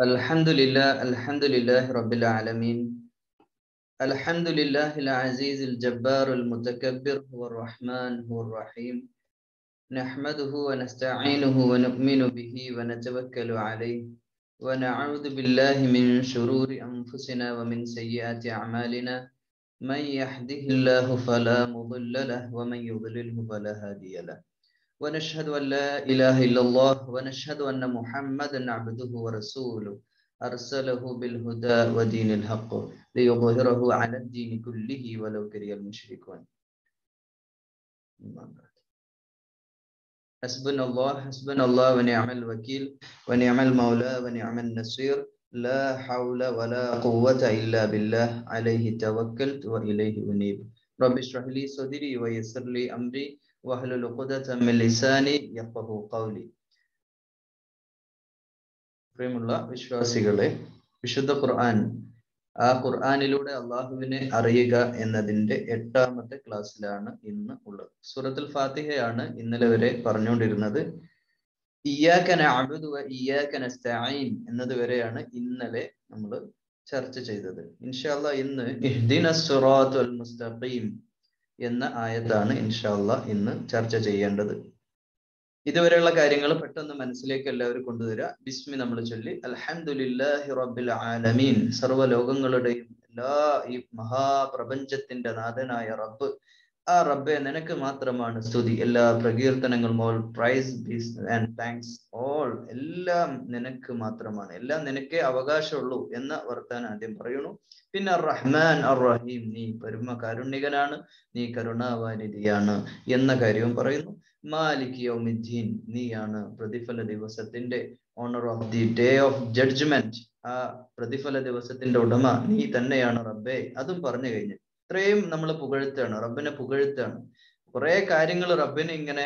الحمد لله الحمد لله رب العالمين الحمد لله العزيز الجبار المتكبر هو الرحمن هو الرحيم نحمده ونستعينه ونؤمن به ونتوكل عليه ونعوذ بالله من شرور أنفسنا ومن سيئات أعمالنا من يهده الله فلا مضل له ومن يضلله فلا هادي له ونشهد أن لا إله إلا الله ونشهد أن محمدا عبده ورسوله أرسله بالهدى ودين الحق ليظهره على الدين كله ولو كره المشركون حسبنا الله حسبنا الله ونعم الوكيل ونعم المولى ونعم النصير لا حول ولا قوة إلا بالله عليه توكلت وإليه أنيب رب اشرح لي صدري ويسر لي أمري واحلل عقدة من لساني يفقهوا قولي പ്രിയമുള്ള വിശ്വാസികളെ വിശുദ്ധ ഖുർആൻ ആ ഖുർആനിലൂടെ അള്ളാഹുവിനെ അറിയുക എന്നതിന്റെ എട്ടാമത്തെ ക്ലാസ്സിലാണ് ഇന്ന് ഉള്ളത് സൂറത്തുൽ ഫാത്തിഹയാണ് ഇന്നലെ വരെ പറഞ്ഞുകൊണ്ടിരുന്നത് ഇയ്യാക്കന അബുദു ഇയ്യാക്കന സ്തഈൻ എന്നത് വരെയാണ് ഇന്നലെ നമ്മൾ ചർച്ച ചെയ്തത് ഇൻഷാല്ല ഇന്ന് ഇഹ്ദിന സിറാത്തുൽ മുസ്തഖീം എന്ന ആയത്താണ് ഇൻഷാല്ല ഇന്ന് ചർച്ച ചെയ്യേണ്ടത് ഇതുവരെയുള്ള കാര്യങ്ങൾ പെട്ടെന്ന് മനസ്സിലേക്ക് എല്ലാവരും കൊണ്ടുവരിക ബിസ്മി നമ്മൾ ചൊല്ലി അൽഹംദുലില്ലാഹി റബ്ബിൽ ആലമീൻ സർവ്വലോകങ്ങളുടെയും എല്ലാ ഈ മഹാപ്രപഞ്ചത്തിന്റെ നാഥനായ റബ്ബ് ആ റബ്ബെ നിനക്ക് മാത്രമാണ് സ്തുതി എല്ലാ പ്രകീർത്തനങ്ങളും all praise be's and thanks all എല്ലാം നിനക്ക് മാത്രമാണ് എല്ലാം നിനക്കേ അവകാശമുള്ളൂ എന്ന വർത്താൻ ആദ്യം പറയുന്നു പിന്നെ റഹ്മാൻ അർ റഹീം നീ പരമ കാരുണ്യകനാണ് നീ കരുണാവാനിധിയാണ് എന്ന കാര്യവും പറയുന്നു മാലിക് യൗമിദ്ദീൻ നീയാണ് പ്രതിഫല ദിവസത്തിന്റെ owner of the day of judgement ആ പ്രതിഫല ദിവസത്തിന്റെ ഉടമ നീ തന്നെയാണ് റബ്ബെ അതും പറഞ്ഞു കഴിഞ്ഞു ഇത്രയും നമ്മൾ പുകഴ്ത്താണ് റബ്ബിനെ പുകഴ്ത്താണ് കുറെ കാര്യങ്ങൾ റബ്ബിനെ ഇങ്ങനെ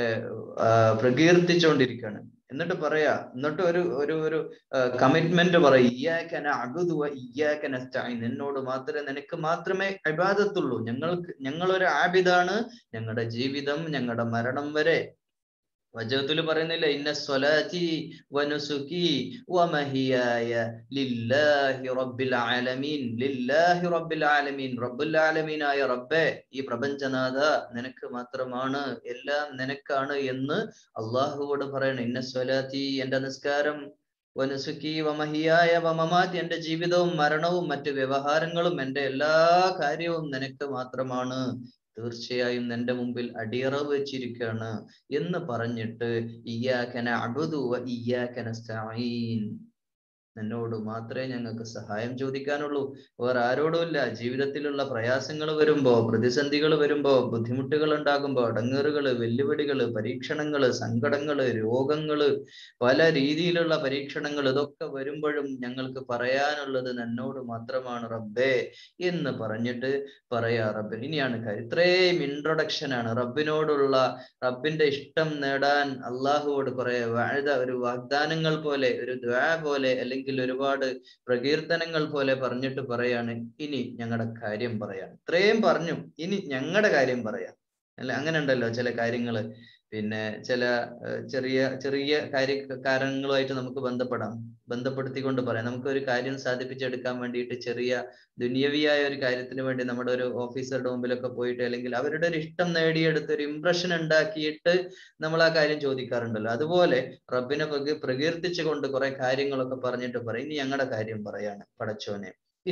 പ്രകീർത്തിച്ചുകൊണ്ടിരിക്കുകയാണ് എന്നിട്ട് പറയാ എന്നിട്ട് ഒരു ഒരു ഒരു കമ്മിറ്റ്മെന്റ് പറയാ ഇയ്യാക്കന അബുദുവ ഇയ്യാക്കന സ്റ്റൈൻ എന്നോട് മാത്രമേ നിനക്ക് മാത്രമേ അബാദത്തുള്ളൂ ഞങ്ങൾക്ക് ഞങ്ങളൊരു ആബിദാണ് ഞങ്ങളുടെ ജീവിതം ഞങ്ങളുടെ മരണം വരെ വജഹത്തിൽ പറയുന്നില്ല ഇന്ന സ്വലാത്തി വനുസുക്കി വമഹിയായ ലില്ലാഹി റബ്ബിൽ ആലമീൻ ലില്ലാഹി റബ്ബിൽ ആലമീൻ റബ്ബുൽ ആലമീനായ റബ്ബേ ഈ പ്രപഞ്ചനാഥ നിനക്ക് മാത്രമാണ് എല്ലാം നിനക്കാണ് എന്ന് അള്ളാഹുവോട് പറയണം ഇന്ന സ്വലാത്തി എന്റെ നിസ്കാരം വനുസുക്കി വമഹിയായ വമമാറ്റി എന്റെ ജീവിതവും മരണവും മറ്റു വ്യവഹാരങ്ങളും എന്റെ എല്ലാ കാര്യവും നിനക്ക് മാത്രമാണ് തീർച്ചയായും നിന്റെ മുമ്പിൽ അടിയറവ് വെച്ചിരിക്കുകയാണ് എന്ന് പറഞ്ഞിട്ട് ഇയ്യാക്കന അബുദു ഇയ്യാക്കന സ്റ്റൈൻ എന്നോട് മാത്രമേ ഞങ്ങൾക്ക് സഹായം ചോദിക്കാനുള്ളൂ വേറെ ആരോടുമില്ല ജീവിതത്തിലുള്ള പ്രയാസങ്ങൾ വരുമ്പോ പ്രതിസന്ധികൾ വരുമ്പോ ബുദ്ധിമുട്ടുകൾ ഉണ്ടാകുമ്പോ അടങ്ങേറുകള് വെല്ലുവിളികള് പരീക്ഷണങ്ങള് സങ്കടങ്ങള് രോഗങ്ങള് പല രീതിയിലുള്ള പരീക്ഷണങ്ങൾ ഇതൊക്കെ വരുമ്പോഴും ഞങ്ങൾക്ക് പറയാനുള്ളത് എന്നോട് മാത്രമാണ് റബ്ബേ എന്ന് പറഞ്ഞിട്ട് പറയാ റബ്ബിന് ഇനിയാണ് കാര്യം ഇത്രയും ഇൻട്രൊഡക്ഷൻ ആണ് റബ്ബിനോടുള്ള റബ്ബിന്റെ ഇഷ്ടം നേടാൻ അള്ളാഹുവോട് കുറെ വാഴ്ത ഒരു വാഗ്ദാനങ്ങൾ പോലെ ഒരു ദ്വാ പോലെ അല്ലെങ്കിൽ ഒരുപാട് പ്രകീർത്തനങ്ങൾ പോലെ പറഞ്ഞിട്ട് പറയാണ് ഇനി ഞങ്ങളുടെ കാര്യം പറയാം ഇത്രയും പറഞ്ഞു ഇനി ഞങ്ങളുടെ കാര്യം പറയാം അല്ല അങ്ങനെ ഉണ്ടല്ലോ ചില കാര്യങ്ങള് പിന്നെ ചില ചെറിയ ചെറിയ കാര്യ കാരണങ്ങളുമായിട്ട് നമുക്ക് ബന്ധപ്പെടാം ബന്ധപ്പെടുത്തിക്കൊണ്ട് പറയാം നമുക്ക് ഒരു കാര്യം സാധിപ്പിച്ചെടുക്കാൻ വേണ്ടിയിട്ട് ചെറിയ ദുനിയവിയായ ഒരു കാര്യത്തിന് വേണ്ടി നമ്മുടെ ഒരു ഓഫീസറുടെ മുമ്പിലൊക്കെ പോയിട്ട് അല്ലെങ്കിൽ അവരുടെ ഒരു ഇഷ്ടം നേടിയെടുത്ത് ഒരു ഇംപ്രഷൻ ഉണ്ടാക്കിയിട്ട് നമ്മൾ ആ കാര്യം ചോദിക്കാറുണ്ടല്ലോ അതുപോലെ റബ്ബിനെ പ്രകീർത്തിച്ചുകൊണ്ട് കുറെ കാര്യങ്ങളൊക്കെ പറഞ്ഞിട്ട് പറയും ഇനി ഞങ്ങളുടെ കാര്യം പറയാണ് പടച്ചോനെ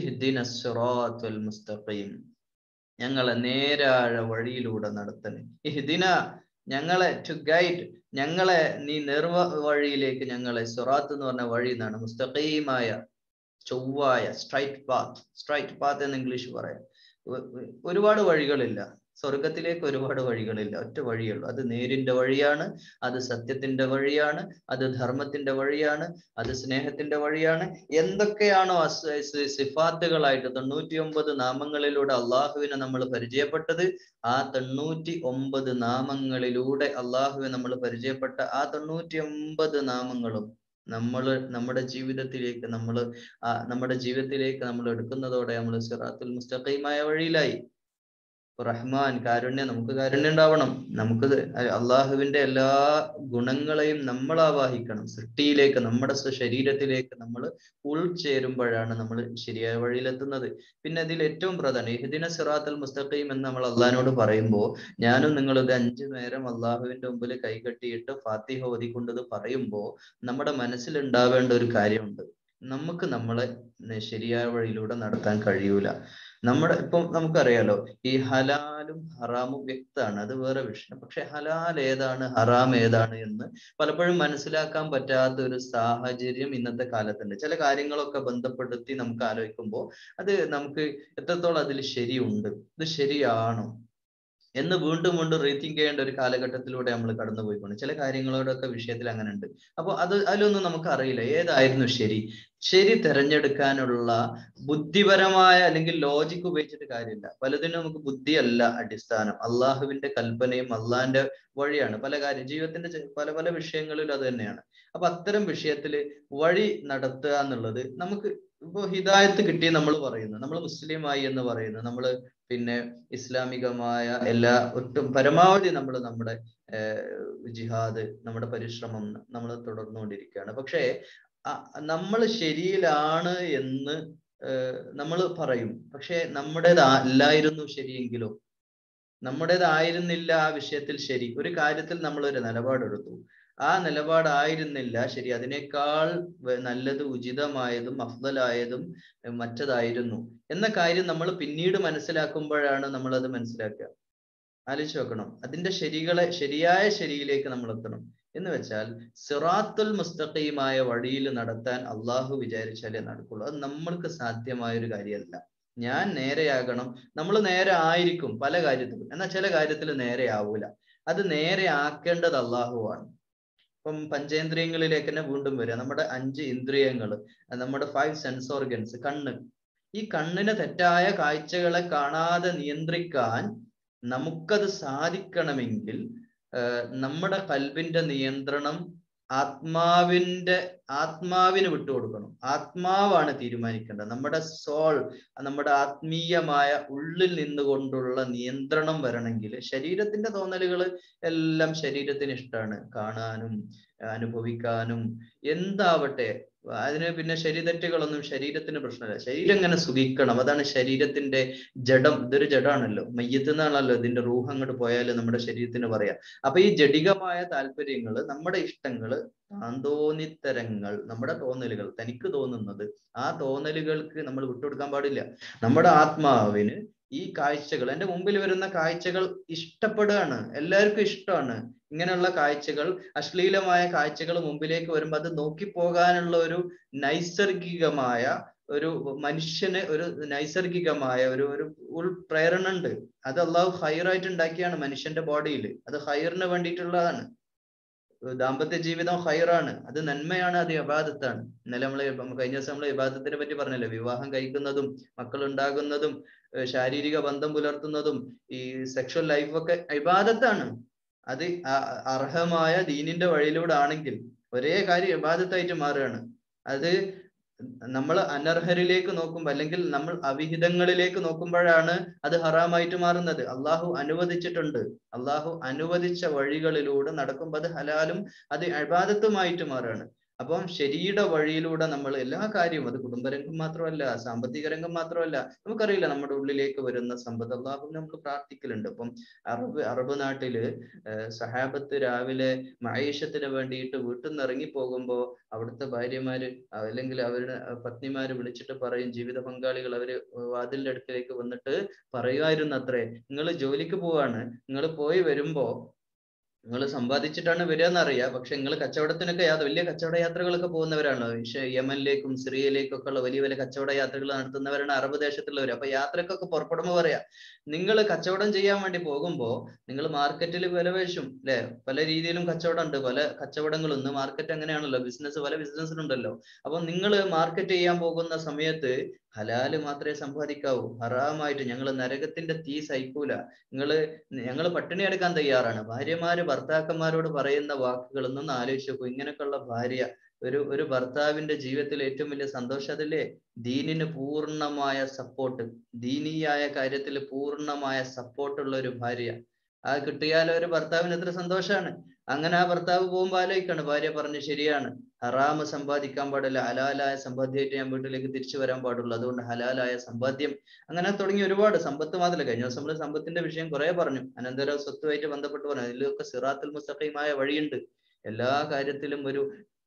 മുസ്തഖീം ഞങ്ങളെ നേരാഴ വഴിയിലൂടെ നടത്തണേ ഇഹ്ദിന ഞങ്ങളെ ടു ഗൈഡ് ഞങ്ങളെ നീ നിർവ വഴിയിലേക്ക് ഞങ്ങളെ സുറാത്ത് എന്ന് പറഞ്ഞ വഴി എന്നാണ് മുസ്തഖീമായ ചൊവ്വായ സ്ട്രൈറ്റ് പാത്ത് സ്ട്രൈറ്റ് പാത്ത് എന്ന് ഇംഗ്ലീഷ് പറയാം ഒരുപാട് വഴികളില്ല സ്വർഗത്തിലേക്ക് ഒരുപാട് വഴികളില്ല ഒറ്റ വഴിയുള്ളൂ അത് നേരിന്റെ വഴിയാണ് അത് സത്യത്തിന്റെ വഴിയാണ് അത് ധർമ്മത്തിന്റെ വഴിയാണ് അത് സ്നേഹത്തിന്റെ വഴിയാണ് എന്തൊക്കെയാണോ സിഫാത്തുകളായിട്ട് തൊണ്ണൂറ്റി ഒമ്പത് നാമങ്ങളിലൂടെ അള്ളാഹുവിനെ നമ്മൾ പരിചയപ്പെട്ടത് ആ തൊണ്ണൂറ്റി ഒമ്പത് നാമങ്ങളിലൂടെ അള്ളാഹുവിനെ നമ്മൾ പരിചയപ്പെട്ട ആ തൊണ്ണൂറ്റി ഒമ്പത് നാമങ്ങളും നമ്മൾ നമ്മുടെ ജീവിതത്തിലേക്ക് നമ്മൾ നമ്മുടെ ജീവിതത്തിലേക്ക് നമ്മൾ എടുക്കുന്നതോടെ നമ്മൾ സിറാത്തുൽ മുസ്തഖീമായ വഴിയിലായി റഹ്മാൻ കാരുണ്യം നമുക്ക് കാരുണ്യം ഉണ്ടാവണം നമുക്ക് അള്ളാഹുവിന്റെ എല്ലാ ഗുണങ്ങളെയും നമ്മൾ ആവാഹിക്കണം സൃഷ്ടിയിലേക്ക് നമ്മുടെ ശരീരത്തിലേക്ക് നമ്മൾ ഉൾച്ചേരുമ്പോഴാണ് നമ്മൾ ശരിയായ വഴിയിലെത്തുന്നത് പിന്നെ അതിൽ ഏറ്റവും പ്രധാനം ഇഹദിന സിറാത്തൽ മുസ്തഖീം എന്ന് നമ്മൾ അള്ളഹാനോട് പറയുമ്പോൾ ഞാനും നിങ്ങൾ ഇത് അഞ്ചു നേരം അള്ളാഹുവിന്റെ മുമ്പിൽ കൈകെട്ടിയിട്ട് ഫാത്തിഹ ഓതിക്കൊണ്ടത് പറയുമ്പോൾ നമ്മുടെ മനസ്സിൽ ഉണ്ടാവേണ്ട ഒരു കാര്യമുണ്ട് നമുക്ക് നമ്മളെ ശരിയായ വഴിയിലൂടെ നടത്താൻ കഴിയൂല നമ്മുടെ ഇപ്പം നമുക്കറിയാലോ ഈ ഹലാലും ഹറാമും വ്യക്തമാണ് അത് വേറെ വിഷയം പക്ഷെ ഹലാൽ ഏതാണ് ഹറാം ഏതാണ് എന്ന് പലപ്പോഴും മനസ്സിലാക്കാൻ പറ്റാത്ത ഒരു സാഹചര്യം ഇന്നത്തെ കാലത്തുണ്ട് ചില കാര്യങ്ങളൊക്കെ ബന്ധപ്പെടുത്തി നമുക്ക് ആലോചിക്കുമ്പോൾ അത് നമുക്ക് എത്രത്തോളം അതിൽ ശരിയുണ്ട് ഇത് ശരിയാണോ എന്ന് വീണ്ടും വീണ്ടും റീതിങ്ക് ചെയ്യേണ്ട ഒരു കാലഘട്ടത്തിലൂടെ നമ്മൾ കടന്നു പോയിക്കൊണ്ട് ചില കാര്യങ്ങളോടൊക്കെ വിഷയത്തിൽ അങ്ങനെ ഉണ്ട് അപ്പോൾ അത് അതിലൊന്നും നമുക്ക് അറിയില്ല ഏതായിരുന്നു ശരി ശരി തിരഞ്ഞെടുക്കാനുള്ള ബുദ്ധിപരമായ അല്ലെങ്കിൽ ലോജിക്ക് ഉപയോഗിച്ചിട്ട് കാര്യമില്ല പലതിനും നമുക്ക് ബുദ്ധിയല്ല അടിസ്ഥാനം അള്ളാഹുവിന്റെ കൽപ്പനയും അള്ളാഹിന്റെ വഴിയാണ് പല കാര്യം ജീവിതത്തിന്റെ പല പല വിഷയങ്ങളിലും അത് തന്നെയാണ് അപ്പൊ അത്തരം വിഷയത്തിൽ വഴി നടത്തുക എന്നുള്ളത് നമുക്ക് ഇപ്പൊ ഹിദായത്ത് കിട്ടി നമ്മൾ പറയുന്നു നമ്മൾ മുസ്ലിമായി എന്ന് പറയുന്നു നമ്മൾ പിന്നെ ഇസ്ലാമികമായ എല്ലാ ഒട്ടും പരമാവധി നമ്മൾ നമ്മുടെ ജിഹാദ് നമ്മുടെ പരിശ്രമം നമ്മൾ തുടർന്നുകൊണ്ടിരിക്കുകയാണ് പക്ഷേ നമ്മൾ ശരിയിലാണ് എന്ന് നമ്മൾ പറയും പക്ഷെ നമ്മുടേത് അല്ലായിരുന്നു ശരിയെങ്കിലോ നമ്മുടേതായിരുന്നില്ല ആ വിഷയത്തിൽ ശരി ഒരു കാര്യത്തിൽ നമ്മൾ ഒരു നിലപാടെടുത്തു ആ നിലപാടായിരുന്നില്ല ശരി അതിനേക്കാൾ നല്ലത് ഉചിതമായതും അഫ്ദലായതും മറ്റതായിരുന്നു എന്ന കാര്യം നമ്മൾ പിന്നീട് മനസ്സിലാക്കുമ്പോഴാണ് നമ്മൾ അത് മനസ്സിലാക്കുക ആലോചിച്ച് നോക്കണം അതിന്റെ ശരികളെ ശരിയായ ശരിയിലേക്ക് നമ്മൾ എത്തണം എന്ന് വെച്ചാൽ സിറാത്തുൽ മുസ്തഖീമായ വഴിയിൽ നടത്താൻ അള്ളാഹു വിചാരിച്ചാലേ നടക്കുള്ളൂ അത് നമ്മൾക്ക് സാധ്യമായ ഒരു കാര്യമല്ല ഞാൻ നേരെയാകണം നമ്മൾ നേരെ ആയിരിക്കും പല കാര്യത്തിലും എന്നാൽ ചില കാര്യത്തിൽ നേരെ ആവൂല അത് നേരെ ആക്കേണ്ടത് അള്ളാഹുവാണ് ഇപ്പം പഞ്ചേന്ദ്രിയങ്ങളിലേക്ക് തന്നെ വീണ്ടും വരിക നമ്മുടെ അഞ്ച് ഇന്ദ്രിയങ്ങൾ നമ്മുടെ ഫൈവ് സെൻസ് ഓർഗൻസ് കണ്ണ് ഈ കണ്ണിന് തെറ്റായ കാഴ്ചകളെ കാണാതെ നിയന്ത്രിക്കാൻ നമുക്കത് സാധിക്കണമെങ്കിൽ നമ്മുടെ കൽബിന്റെ നിയന്ത്രണം ആത്മാവിന്റെ ആത്മാവിന് വിട്ടുകൊടുക്കണം ആത്മാവാണ് തീരുമാനിക്കേണ്ടത് നമ്മുടെ സോൾ നമ്മുടെ ആത്മീയമായ ഉള്ളിൽ നിന്നുകൊണ്ടുള്ള നിയന്ത്രണം വരണമെങ്കിൽ ശരീരത്തിന്റെ തോന്നലുകൾ എല്ലാം ശരീരത്തിന് ഇഷ്ടമാണ് കാണാനും അനുഭവിക്കാനും എന്താവട്ടെ അതിന് പിന്നെ ശരീരതെറ്റുകളൊന്നും ശരീരത്തിന് പ്രശ്നമില്ല ശരീരം ഇങ്ങനെ സുഖിക്കണം അതാണ് ശരീരത്തിന്റെ ജഡം ഇതൊരു ജഡാണല്ലോ മയ്യത്ത് എന്നാണല്ലോ ഇതിന്റെ റൂഹ് അങ്ങോട്ട് പോയാൽ നമ്മുടെ ശരീരത്തിന് പറയാം അപ്പൊ ഈ ജഡികമായ താല്പര്യങ്ങൾ നമ്മുടെ ഇഷ്ടങ്ങള് താന്തോന്നിത്തരങ്ങൾ നമ്മുടെ തോന്നലുകൾ തനിക്ക് തോന്നുന്നത് ആ തോന്നലുകൾക്ക് നമ്മൾ വിട്ടുകൊടുക്കാൻ പാടില്ല നമ്മുടെ ആത്മാവിന് ഈ കാഴ്ചകൾ എൻ്റെ മുമ്പിൽ വരുന്ന കാഴ്ചകൾ ഇഷ്ടപ്പെടുകയാണ് എല്ലാവർക്കും ഇഷ്ടമാണ് ഇങ്ങനെയുള്ള കാഴ്ചകൾ അശ്ലീലമായ കാഴ്ചകൾ മുമ്പിലേക്ക് വരുമ്പോൾ അത് നോക്കിപ്പോകാനുള്ള ഒരു നൈസർഗികമായ ഒരു മനുഷ്യന് ഒരു നൈസർഗികമായ ഒരു ഒരു ഉൾപ്രേരണ ഉണ്ട് അത് അള്ളാഹു ഹൈറായിട്ട് ഉണ്ടാക്കിയാണ് മനുഷ്യന്റെ ബോഡിയിൽ അത് ഹൈറിന് വേണ്ടിയിട്ടുള്ളതാണ് ദാമ്പത്യ ജീവിതം ഹൈറാണ് അത് നന്മയാണ് അത് വിവാദത്താണ് ഇന്നലെ നമ്മൾ കഴിഞ്ഞ ദിവസം നമ്മൾ വിവാദത്തിനെ പറ്റി പറഞ്ഞല്ലോ വിവാഹം കഴിക്കുന്നതും മക്കൾ ഉണ്ടാകുന്നതും ശാരീരിക ബന്ധം പുലർത്തുന്നതും ഈ സെക്ഷൽ ലൈഫൊക്കെ വിവാദത്താണ് അത് അർഹമായ ദീനിന്റെ വഴിയിലൂടെ ആണെങ്കിൽ ഒരേ കാര്യം വിവാദത്തായിട്ട് മാറുകയാണ് അത് നമ്മൾ അനർഹരിലേക്ക് നോക്കുമ്പോൾ അല്ലെങ്കിൽ നമ്മൾ അവിഹിതങ്ങളിലേക്ക് നോക്കുമ്പോഴാണ് അത് ഹറാമായിട്ട് മാറുന്നത് അള്ളാഹു അനുവദിച്ചിട്ടുണ്ട് അള്ളാഹു അനുവദിച്ച വഴികളിലൂടെ നടക്കുമ്പോൾ അത് ഹലാലും അത് അബാദത്തുമായിട്ട് മാറുകയാണ് അപ്പം ശരിയുടെ വഴിയിലൂടെ നമ്മൾ എല്ലാ കാര്യവും അത് കുടുംബരംഗം മാത്രമല്ല സാമ്പത്തിക രംഗം മാത്രമല്ല നമുക്കറിയില്ല നമ്മുടെ ഉള്ളിലേക്ക് വരുന്ന സമ്പത്ത് അള്ളാഹു നമ്മൾ പ്രാർത്ഥിക്കലുണ്ട് അപ്പം അറബ് അറബ് നാട്ടില് സഹാബത്ത് രാവിലെ മഹേഷത്തിന് വേണ്ടിയിട്ട് വീട്ടിൽ നിന്ന് ഇറങ്ങി പോകുമ്പോൾ അവിടുത്തെ ഭാര്യമാര് അല്ലെങ്കിൽ അവരുടെ പത്നിമാര് വിളിച്ചിട്ട് പറയും ജീവിത പങ്കാളികൾ അവര് വാതിലിന്റെ അടുക്കലേക്ക് വന്നിട്ട് പറയുമായിരുന്നു അത്രേ നിങ്ങൾ ജോലിക്ക് പോവാണ് നിങ്ങൾ പോയി വരുമ്പോ നിങ്ങൾ സമ്പാദിച്ചിട്ടാണ് വരിക എന്നറിയാം പക്ഷെ നിങ്ങൾ കച്ചവടത്തിനൊക്കെ യാത്ര വലിയ കച്ചവട യാത്രകളൊക്കെ പോകുന്നവരാണ് യമനിലേക്കും സിറിയയിലേക്കും ഒക്കെ ഉള്ള വലിയ വലിയ കച്ചവട യാത്രകൾ നടത്തുന്നവരാണ് അറബ് ദേശത്തുള്ളവർ അപ്പൊ യാത്രക്കൊക്കെ പുറപ്പെടുമ്പോൾ പറയാ നിങ്ങൾ കച്ചവടം ചെയ്യാൻ വേണ്ടി പോകുമ്പോൾ നിങ്ങൾ മാർക്കറ്റിൽ വില വേശും അല്ലെ പല രീതിയിലും കച്ചവടം ഉണ്ട് പല കച്ചവടങ്ങളും ഇന്ന് മാർക്കറ്റ് അങ്ങനെയാണല്ലോ ബിസിനസ് പല ബിസിനസ്സിലുണ്ടല്ലോ അപ്പൊ നിങ്ങൾ മാർക്കറ്റ് ചെയ്യാൻ പോകുന്ന സമയത്ത് ഹലാല് മാത്രമേ സമ്പാദിക്കാവൂ ഹറാമായിട്ട് ഞങ്ങൾ നരകത്തിന്റെ തീ സഹിക്കൂല നിങ്ങള് ഞങ്ങൾ പട്ടിണി എടുക്കാൻ തയ്യാറാണ് ഭാര്യമാര് ഭർത്താക്കന്മാരോട് പറയുന്ന വാക്കുകളൊന്നും ആലോചിച്ച് നോക്കൂ ഇങ്ങനെയൊക്കെയുള്ള ഭാര്യ ഒരു ഒരു ഭർത്താവിന്റെ ജീവിതത്തിൽ ഏറ്റവും വലിയ സന്തോഷം അതല്ലേ ദീനിന് പൂർണ്ണമായ സപ്പോർട്ട് ദീനീയായ കാര്യത്തിൽ പൂർണ്ണമായ സപ്പോർട്ടുള്ള ഒരു ഭാര്യ ആ കിട്ടിയാൽ ഒരു ഭർത്താവിന് എത്ര സന്തോഷമാണ് അങ്ങനെ ആ ഭർത്താവ് പോകുമ്പോൾ ആലോചിക്കാണ് ഭാര്യ പറഞ്ഞു ശരിയാണ് ഹറാമ് സമ്പാദിക്കാൻ പാടില്ല ഹലാലായ സമ്പാദ്യമായിട്ട് ഞാൻ വീട്ടിലേക്ക് തിരിച്ചു വരാൻ പാടുള്ളൂ അതുകൊണ്ട് ഹലാലായ സമ്പാദ്യം അങ്ങനെ തുടങ്ങി ഒരുപാട് സമ്പത്ത് മാത്രമല്ല കഴിഞ്ഞ ദിവസം നമ്മൾ സമ്പത്തിന്റെ വിഷയം കുറെ പറഞ്ഞു അനന്തര സ്വത്തുമായിട്ട് ബന്ധപ്പെട്ട് പറഞ്ഞു അതിലൊക്കെ സിറാത്തുൽ മുസ്തഖീമായ വഴിയുണ്ട് എല്ലാ കാര്യത്തിലും ഒരു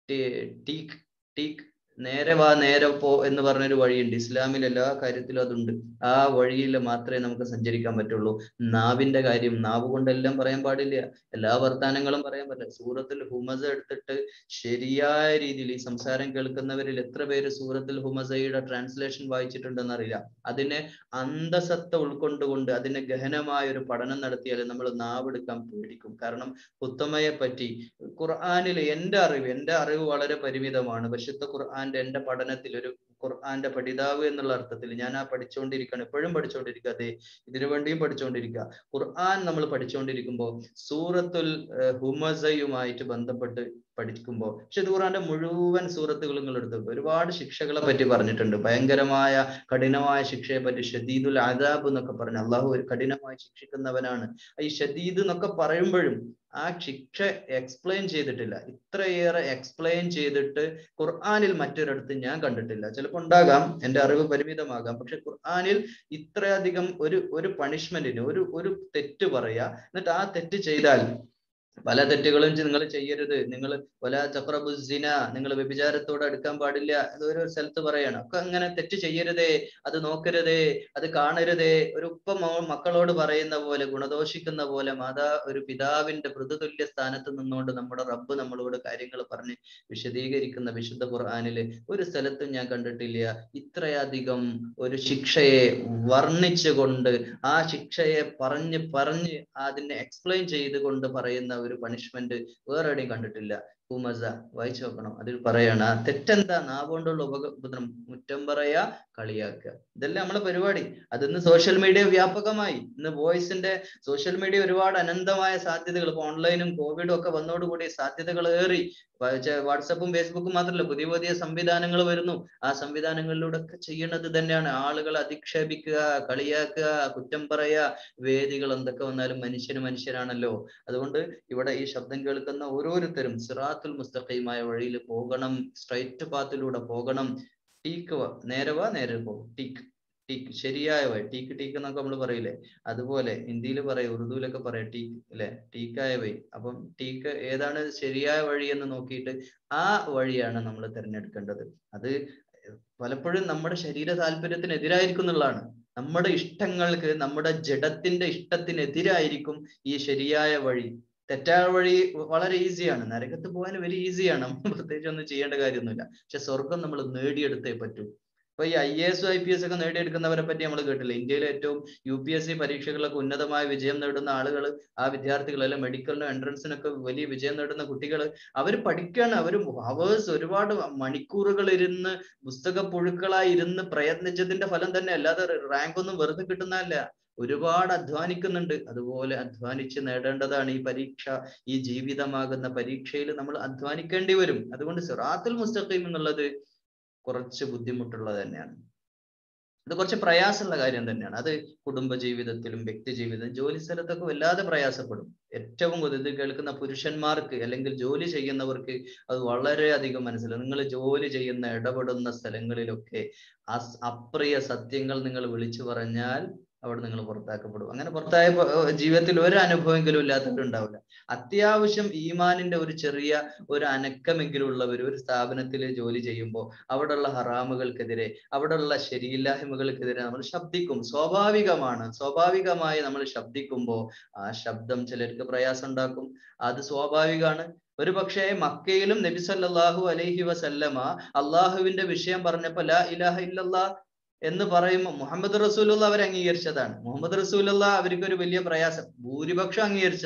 ടീക്ക് ടീക്ക് നേരെ വാ നേരെ പോ എന്ന് പറഞ്ഞൊരു വഴിയുണ്ട് ഇസ്ലാമിൽ എല്ലാ കാര്യത്തിലും അതുണ്ട് ആ വഴിയിൽ മാത്രമേ നമുക്ക് സഞ്ചരിക്കാൻ പറ്റുള്ളൂ നാവിന്റെ കാര്യം നാവ് കൊണ്ടെല്ലാം പറയാൻ പാടില്ല എല്ലാ വർത്താനങ്ങളും പറയാൻ പറ്റില്ല സൂറത്തിൽ ഹുമസ എടുത്തിട്ട് ശരിയായ രീതിയിൽ ഈ സംസാരം കേൾക്കുന്നവരിൽ എത്ര പേര് സൂറത്തിൽ ഹുമസയുടെ ട്രാൻസ്ലേഷൻ വായിച്ചിട്ടുണ്ടെന്ന് അറിയില്ല അതിനെ അന്തസത്ത ഉൾക്കൊണ്ടുകൊണ്ട് അതിനെ ഗഹനമായ ഒരു പഠനം നടത്തിയാൽ നമ്മൾ നാവെടുക്കാൻ പേടിക്കും കാരണം ഉത്തമയെ പറ്റി ഖുർആാനിൽ എൻ്റെ അറിവ് എൻ്റെ അറിവ് വളരെ പരിമിതമാണ് പരിശുദ്ധ ഖുർആാന്റെ എൻ്റെ പഠനത്തിൽ ഒരു ഖുർആന്റെ പഠിതാവ് എന്നുള്ള അർത്ഥത്തിൽ ഞാൻ ആ പഠിച്ചുകൊണ്ടിരിക്കുകയാണ് എപ്പോഴും പഠിച്ചുകൊണ്ടിരിക്കുക അതെ ഇതിനു വേണ്ടിയും പഠിച്ചുകൊണ്ടിരിക്കുക ഖുർആൻ നമ്മൾ പഠിച്ചുകൊണ്ടിരിക്കുമ്പോൾ സൂറത്തുൽ ഹുമസയുമായിട്ട് ബന്ധപ്പെട്ട് പഠിക്കുമ്പോൾ പക്ഷെ ഇത് ഖുർആന്റെ മുഴുവൻ സൂറത്തുകൾ നിങ്ങൾ എടുത്തു ഒരുപാട് ശിക്ഷകളെ പറ്റി പറഞ്ഞിട്ടുണ്ട് ഭയങ്കരമായ കഠിനമായ ശിക്ഷയെ പറ്റി ഷദീദുൽ ആദാബ് എന്നൊക്കെ പറഞ്ഞു അള്ളാഹു ഒരു കഠിനമായി ശിക്ഷിക്കുന്നവനാണ് ഈ ഷദീദ് എന്നൊക്കെ പറയുമ്പോഴും ആ ശിക്ഷ എക്സ്പ്ലെയിൻ ചെയ്തിട്ടില്ല ഇത്രയേറെ എക്സ്പ്ലെയിൻ ചെയ്തിട്ട് ഖുർആാനിൽ മറ്റൊരിടത്ത് ഞാൻ കണ്ടിട്ടില്ല ചിലപ്പോൾ ഉണ്ടാകാം എൻ്റെ അറിവ് പരിമിതമാകാം പക്ഷെ ഖുർആാനിൽ ഇത്രയധികം ഒരു ഒരു പണിഷ്മെന്റിന് ഒരു ഒരു തെറ്റ് പറയാ എന്നിട്ട് ആ തെറ്റ് ചെയ്താൽ പല തെറ്റുകളും നിങ്ങൾ ചെയ്യരുത് നിങ്ങൾ ഒല ചക്രബുസിന നിങ്ങൾ വ്യഭിചാരത്തോട് അടുക്കാൻ പാടില്ല അതൊരു സ്ഥലത്ത് പറയാണ് ഒക്കെ അങ്ങനെ തെറ്റ് ചെയ്യരുതേ അത് നോക്കരുതേ അത് കാണരുതേ ഒരു ഉപ്പ മക്കളോട് പറയുന്ന പോലെ ഗുണദോഷിക്കുന്ന പോലെ മാതാ ഒരു പിതാവിന്റെ മൃദുതുല്യ സ്ഥാനത്ത് നിന്നുകൊണ്ട് നമ്മുടെ റബ്ബ് നമ്മളോട് കാര്യങ്ങൾ പറഞ്ഞ് വിശദീകരിക്കുന്ന വിശുദ്ധ ഖുർആാനില് ഒരു സ്ഥലത്തും ഞാൻ കണ്ടിട്ടില്ല ഇത്രയധികം ഒരു ശിക്ഷയെ വർണ്ണിച്ചുകൊണ്ട് ആ ശിക്ഷയെ പറഞ്ഞ് പറഞ്ഞ് അതിനെ എക്സ്പ്ലെയിൻ ചെയ്തുകൊണ്ട് പറയുന്ന ഒരു പണിഷ്മെന്റ് വേറെ എവിടെയും കണ്ടിട്ടില്ല ഹുമസ വായിച്ചു നോക്കണം അതിൽ പറയാണ് ആ തെറ്റെന്താ നാവുകൊണ്ടുള്ള ഉപദ്രം മുറ്റം പറയാ കളിയാക്കുക ഇതെല്ലാം നമ്മളെ പരിപാടി അതിന്ന് സോഷ്യൽ മീഡിയ വ്യാപകമായി ഇന്ന് വോയിസിന്റെ സോഷ്യൽ മീഡിയ ഒരുപാട് അനന്തമായ സാധ്യതകൾ ഇപ്പൊ ഓൺലൈനും കോവിഡും ഒക്കെ വന്നോടുകൂടി സാധ്യതകൾ ഏറി വാട്സപ്പും ഫേസ്ബുക്കും മാത്രമല്ല പുതിയ പുതിയ സംവിധാനങ്ങൾ വരുന്നു ആ സംവിധാനങ്ങളിലൂടെ ഒക്കെ ചെയ്യുന്നത് തന്നെയാണ് ആളുകളെ അധിക്ഷേപിക്കുക കളിയാക്കുക കുറ്റം പറയുക വേദികൾ എന്തൊക്കെ വന്നാലും മനുഷ്യന് മനുഷ്യനാണല്ലോ അതുകൊണ്ട് ഇവിടെ ഈ ശബ്ദം കേൾക്കുന്ന ഓരോരുത്തരും സിറാത്തുൽ മുസ്തഖീമായ വഴിയിൽ പോകണം സ്ട്രൈറ്റ് പാത്തിലൂടെ പോകണം ടീക്ക് നേരെ വാ നേരെ പോ ടീക്ക് ടീക്ക് ശരിയായ വഴി ടീക്ക് ടീക്ക് എന്നൊക്കെ നമ്മൾ പറയില്ലേ അതുപോലെ ഹിന്ദിയിൽ പറയും ഉറുദുവിലൊക്കെ പറയാം ടീക്ക് അല്ലെ ടീക്കായ വഴി അപ്പം ടീക്ക് ഏതാണ് ശരിയായ വഴി എന്ന് നോക്കിയിട്ട് ആ വഴിയാണ് നമ്മൾ തിരഞ്ഞെടുക്കേണ്ടത് അത് പലപ്പോഴും നമ്മുടെ ശരീര താല്പര്യത്തിനെതിരായിരിക്കും എന്നുള്ളതാണ് നമ്മുടെ ഇഷ്ടങ്ങൾക്ക് നമ്മുടെ ജഡത്തിന്റെ ഇഷ്ടത്തിനെതിരായിരിക്കും ഈ ശരിയായ വഴി തെറ്റായ വഴി വളരെ ഈസിയാണ് നരകത്ത് പോകാൻ വലിയ ഈസിയാണ് നമ്മൾ പ്രത്യേകിച്ച് ഒന്നും ചെയ്യേണ്ട കാര്യമൊന്നുമില്ല പക്ഷെ സ്വർഗം നമ്മൾ നേടിയെടുത്തേ പറ്റൂ ഇപ്പൊ ഈ I A S I P S ഒക്കെ നേടിയെടുക്കുന്നവരെ പറ്റി നമ്മൾ കേട്ടില്ല ഇന്ത്യയിലെ ഏറ്റവും യു പി എസ് സി പരീക്ഷകളിലൊക്കെ ഉന്നതമായ വിജയം നേടുന്ന ആളുകൾ ആ വിദ്യാർത്ഥികൾ അല്ലെ മെഡിക്കലിനും എൻട്രൻസിനൊക്കെ വലിയ വിജയം നേടുന്ന കുട്ടികൾ അവർ പഠിക്കാണ് അവർ അവേഴ്സ് ഒരുപാട് മണിക്കൂറുകൾ ഇരുന്ന് പുസ്തക പുഴുക്കളായി ഇരുന്ന് പ്രയത്നിച്ചതിന്റെ ഫലം തന്നെ അല്ലാതെ റാങ്ക് ഒന്നും വെറുതെ കിട്ടുന്നതല്ല ഒരുപാട് അധ്വാനിക്കുന്നുണ്ട് അതുപോലെ അധ്വാനിച്ച് നേടേണ്ടതാണ് ഈ പരീക്ഷ ഈ ജീവിതമാകുന്ന പരീക്ഷയിൽ നമ്മൾ അധ്വാനിക്കേണ്ടി വരും അതുകൊണ്ട് സിറാത്തുൽ മുസ്തഖീം എന്നുള്ളത് കുറച്ച് ബുദ്ധിമുട്ടുള്ളത് തന്നെയാണ് അത് കുറച്ച് പ്രയാസമുള്ള കാര്യം തന്നെയാണ് അത് കുടുംബ ജീവിതത്തിലും വ്യക്തി ജീവിതത്തിലും ജോലി സ്ഥലത്തൊക്കെ വല്ലാതെ പ്രയാസപ്പെടും ഏറ്റവും കൂടുതൽ ഇത് കേൾക്കുന്ന പുരുഷന്മാർക്ക് അല്ലെങ്കിൽ ജോലി ചെയ്യുന്നവർക്ക് അത് വളരെയധികം മനസ്സിലാവും നിങ്ങൾ ജോലി ചെയ്യുന്ന ഇടപെടുന്ന സ്ഥലങ്ങളിലൊക്കെ അപ്രിയ സത്യങ്ങൾ നിങ്ങൾ വിളിച്ചു പറഞ്ഞാൽ അവിടെ നിങ്ങൾ പുറത്താക്കപ്പെടും അങ്ങനെ പുറത്തായ ജീവിതത്തിൽ ഒരു അനുഭവമെങ്കിലും ഇല്ലാത്തവരുണ്ടാവില്ല അത്യാവശ്യം ഈമാനിന്റെ ഒരു ചെറിയ ഒരു അനക്കമെങ്കിലും ഉള്ളവർ ഒരു സ്ഥാപനത്തിൽ ജോലി ചെയ്യുമ്പോൾ അവിടെയുള്ള ഹറാമുകൾക്കെതിരെ അവിടെയുള്ള ശരിയില്ലായ്മകൾക്കെതിരെ നമ്മൾ ശബ്ദിക്കും സ്വാഭാവികമാണ് സ്വാഭാവികമായി നമ്മൾ ശബ്ദിക്കുമ്പോൾ ആ ശബ്ദം ചിലർക്ക് പ്രയാസം ഉണ്ടാക്കും അത് സ്വാഭാവികമാണ് ഒരു പക്ഷേ മക്കയിലും നബി സല്ലല്ലാഹു അലൈഹി വസല്ലമ അള്ളാഹുവിന്റെ വിഷയം പറഞ്ഞപ്പോ ലാ ഇലാഹ ഇല്ലല്ലാ എന്ന് പറയുമ്പോൾ മുഹമ്മദ് റസൂലുള്ള അവർ അംഗീകരിച്ചതാണ് മുഹമ്മദ് റസൂലുള്ള അവർക്ക് ഒരു വലിയ പ്രയാസം ഭൂരിപക്ഷം അംഗീകരിച്ചതാണ്